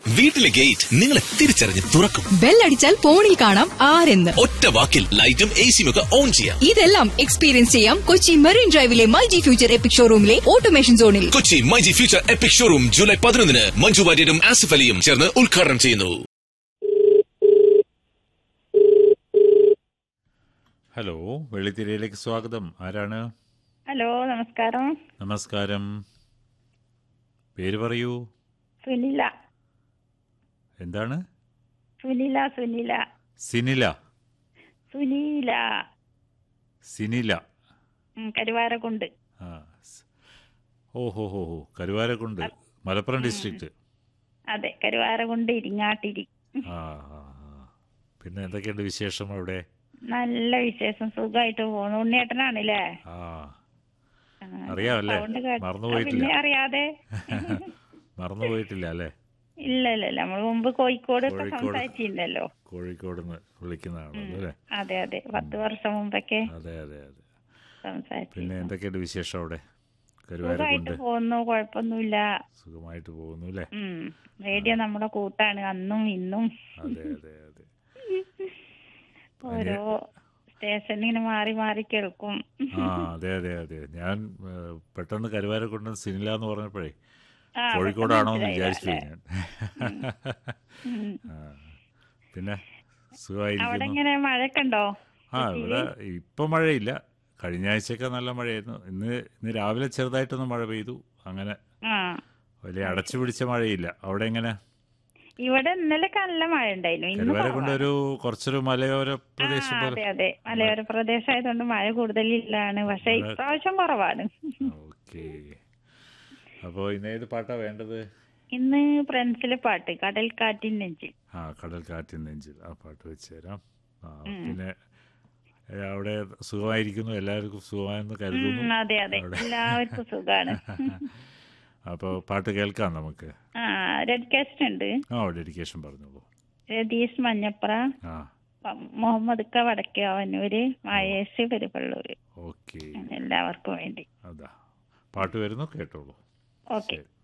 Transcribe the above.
വീട്ടിലെ ഗേറ്റ് നിങ്ങളെ തിരിച്ചറിഞ്ഞ് തുറക്കും ബെല്ലടിച്ചാൽ ഫോണിൽ കാണാം ആരെന്ന് ഒറ്റ വാക്കിൽ ലൈറ്റും എ സിയും ഒക്കെ ഓൺ ചെയ്യാം ഇതെല്ലാം എക്സ്പീരിയൻസ് ചെയ്യാം കൊച്ചി മെറീൻ ഡ്രൈവിലെ മൾട്ടി ഫ്യൂച്ചർ എപ്പിക് ഷോറൂമിലെ ഓട്ടോമേഷൻ സോണിൽ Kochi myG future epic showroom July പതിനൊന്നിന് മഞ്ജു വാര്യരും ആസിഫ് അലിയും ചേർന്ന് ഉദ്ഘാടനം ചെയ്യുന്നു ഹലോ വെള്ളിത്തിരയിലേക്ക് സ്വാഗതം ആരാണ് ഹലോ നമസ്കാരം നമസ്കാരം പേര് പറയൂ സുനില എന്താണ് സുനില സുനില സിനില സുനീല സിനില ഉം, കരുവാരക്കുണ്ട് ആ സ്- ഓ ഹോ ഹോ ഹോ കരുവാരക്കുണ്ട് മലപ്പുറം ഡിസ്ട്രിക്റ്റ് അതെ കരുവാരക്കുണ്ട് ഇരിങ്ങാട്ടിരി ആ ആ ആ. പിന്നെ എന്തൊക്കെയുണ്ട് വിശേഷം അവിടെ നല്ല വിശേഷം സുഖമായിട്ട് പോണു ഉണ്ണിയേട്ടനാണല്ലേ ആ ആ, അറിയാമല്ലേ? sound കേട്ട്- മറന്നുപോയിട്ടില്ല. പിന്നെ അറിയാതെ മറന്നു പോയിട്ടില്ല അല്ലേ ഇല്ല ഇല്ല ഇല്ല നമ്മൾ മുമ്പ് കോഴിക്കോട് ഒക്കെ കോഴിക്കോട്. സംസാരിച്ചിട്ടുണ്ടല്ലോ കോഴിക്കോട് നിന്ന് വിളിക്കുന്നതാണല്ലോ അല്ലേ അതെ അതെ പത്ത് വർഷം മുമ്പൊക്കെ അതെ അതെ അതെ പിന്നെ സംസാരിച്ചു എന്തൊക്കെയുണ്ട് വിശേഷം അവിടെ സുഖമായിട്ട് കരുവാരക്കുണ്ട് പോകുന്നു കുഴപ്പമൊന്നുമില്ല സുഖമായിട്ട് പോകുന്നു അല്ലേ ഉം റേഡിയോ നമ്മുടെ കൂട്ടാണ് അന്നും ഇന്നും അതെ അതെ അതെ ഓരോ സ്റ്റേഷനിൽ ഇങ്ങനെ മാറി മാറി കേൾക്കും ആ അതെ അതെ അതെ ഞാൻ ഏ, പെട്ടെന്ന് കരുവാരക്കുണ്ട് സിനില എന്ന് പറഞ്ഞപ്പോഴേ ആ, കോഴിക്കോടാണോ എന്ന് പെട്ടെന്ന് വിചാരിച്ചു മനസ്സിലായി, ഞാൻ ഉം. ആ, പിന്നെ അവിടെ സുഖമായിരിക്കുന്നു ഇങ്ങനെ മഴയൊക്കെ ഉണ്ടോ ആ ഇവിടെ ഇപ്പം മഴയില്ല കഴിഞ്ഞ ആഴ്ചയൊക്കെ നല്ല മഴയായിരുന്നു ഇന്ന് ഇന്ന് രാവിലെ ചെറുതായിട്ടൊന്ന് മഴ പെയ്തു അങ്ങനെ ആ വലിയ അടച്ചു പിടിച്ച മഴയില്ല അവിടെ എങ്ങനെ ഇവിടെ ഇന്നലെയൊക്കെ നല്ല മഴ ഉണ്ടായിരുന്നു ഇന്ന് കരുവാരക്കുണ്ട് കുറവാണ്. ഒരു കുറച്ചൊരു മലയോര ആ, പ്രദേശം അതെ പോലെ അതെ മലയോര പ്രദേശമായതുകൊണ്ട് മഴ കൂടുതലില്ലാണ് പക്ഷെ മഴ- ഇപ്രാവശ്യം കുറവാണ് ഓക്കെ അപ്പോൾ ഇന്ന് ഏത് പാട്ടാ വേണ്ടത് ഇന്ന് ഫ്രണ്ട്സിലെ പാട്ട് കടൽ കാറ്റിൻ നെഞ്ചിൽ ആ കടൽ കാറ്റിൻ നെഞ്ചിൽ ആ പാട്ട് വെച്ച് തരാം ആ പിന്നെ ഏ, അവിടെ സുഖമായിരിക്കുന്നു എല്ലാവർക്കും സുഖമായെന്ന് ഉം, കരുതുന്നു അതെ അതെ അവിടെ. എല്ലാവർക്കും സുഖാണ് അപ്പോൾ പാട്ട് കേൾക്കാം നമുക്ക് ആ റെഡ് കാസ്റ്റ് ഉണ്ട് ആ ഡെഡിക്കേഷൻ പറഞ്ഞോളൂ രതീഷ് മഞ്ഞപ്ര ആ മുഹമ്മദ് ക വടക്കേവന്നൂര് മഹേഷ് പെരുപ്പള്ളൂര് ഓക്കെ എല്ലാവർക്കും വേണ്ടി അതാ പാട്ട് വരുന്നു കേട്ടോളൂ ഓക്കെ ശരി